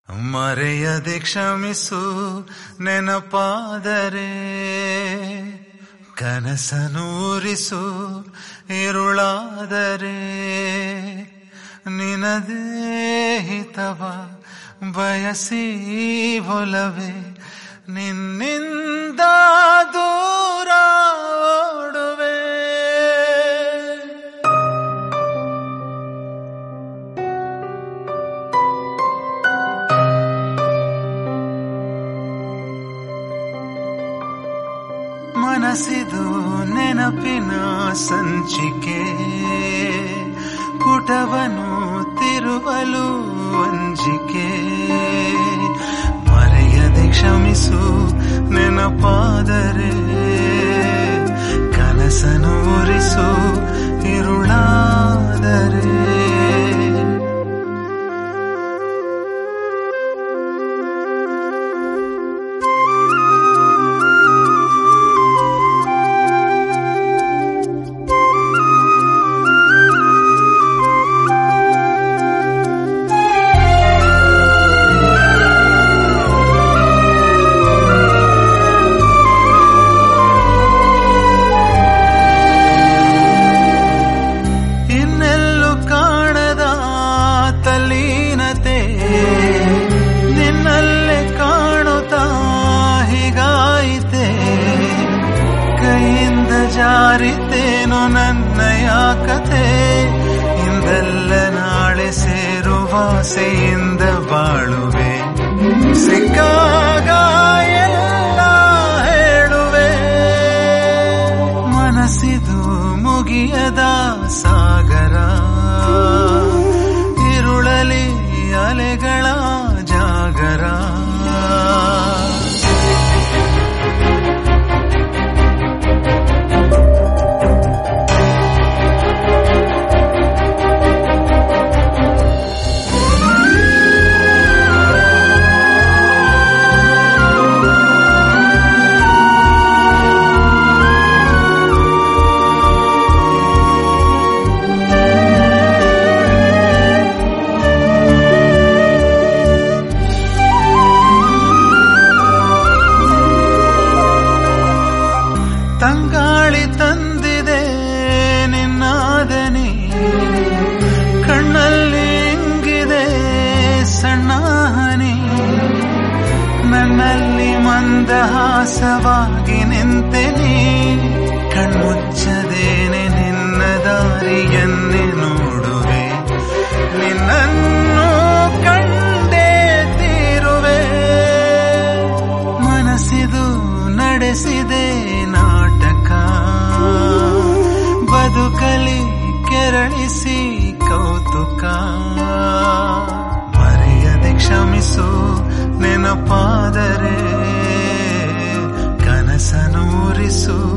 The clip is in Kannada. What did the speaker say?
ಮರೆಯದೆ ಕ್ಷಮಿಸು ನೆನಪಾದರೆ ಕನಸನೂರಿಸು ಇರುಳಾದರೆ ನಿನದೇ ಹಿತವ ಬಯಸಿ ಒಲವೆ ನಿನ್ನಿಂದ ದೂರ ಓಡುವೆ ಮನಸ್ಸಿದು ನೆನಪಿನ ಸಂಚಿಕೆ ಪುಟವನು ತಿರುವಲು ಅಂಜಿಕೆ ಮರೆಯದೆ ಕ್ಷಮಿಸು ನೆನಪಾದರೆ ಕನಸನು ಉರಿಸು ಇರುಳಾದರೆ ಇನ್ನೆಲ್ಲೂ ಕಾಣದ ತಲ್ಲೀನತೆ ನಿನ್ನಲ್ಲೇ ಕಾಣುತ್ತಾ ಹೀಗಾಯಿತೆ ಕೈಯಿಂದ ಜಾರಿತೇನು ನನ್ನಯ ಕತೆ ಇಂದಲ್ಲ ನಾಳೆ ಸೇರುವ ಆಸೆಯಿಂದ ಬಾಳುವೆ ಸಿಕ್ಕಾಗ ಎಲ್ಲ ಹೇಳುವೆ ಮನಸ್ಸಿದು ಮುಗಿಯದ ಸಾಗರ ಇರುಳಲಿ ಅಲೆಗಳ ಜಾಗರ ತಂಗಾಳಿ ತಂದಿದೆ ನಿನ್ನಾದನಿ ಕಣ್ಣಲ್ಲಿ ಇಂಗಿದೆ ಸಣ್ಣ ಹನಿ ನನ್ನಲ್ಲಿ ಮಂದಹಾಸವಾಗಿ ನಿಂತೆನಿ ಕಣ್ಮುಚ್ಚದೇನೆ ನಿನ್ನ ದಾರಿಯನ್ನೇ ನೋಡುವೆ ನಿನ್ನನ್ನು ಕಂಡೇ ತೀರುವೆ ಮನಸ್ಸಿದು ನಡೆಸಿದೆ ನಾಟಕ ಬದುಕಲಿ ಕೆರಳಿಸಿ ಕೌತುಕ ಮರೆಯದೆ ಕ್ಷಮಿಸು ನೆನಪಾದರೆ ಕನಸನೂರಿಸು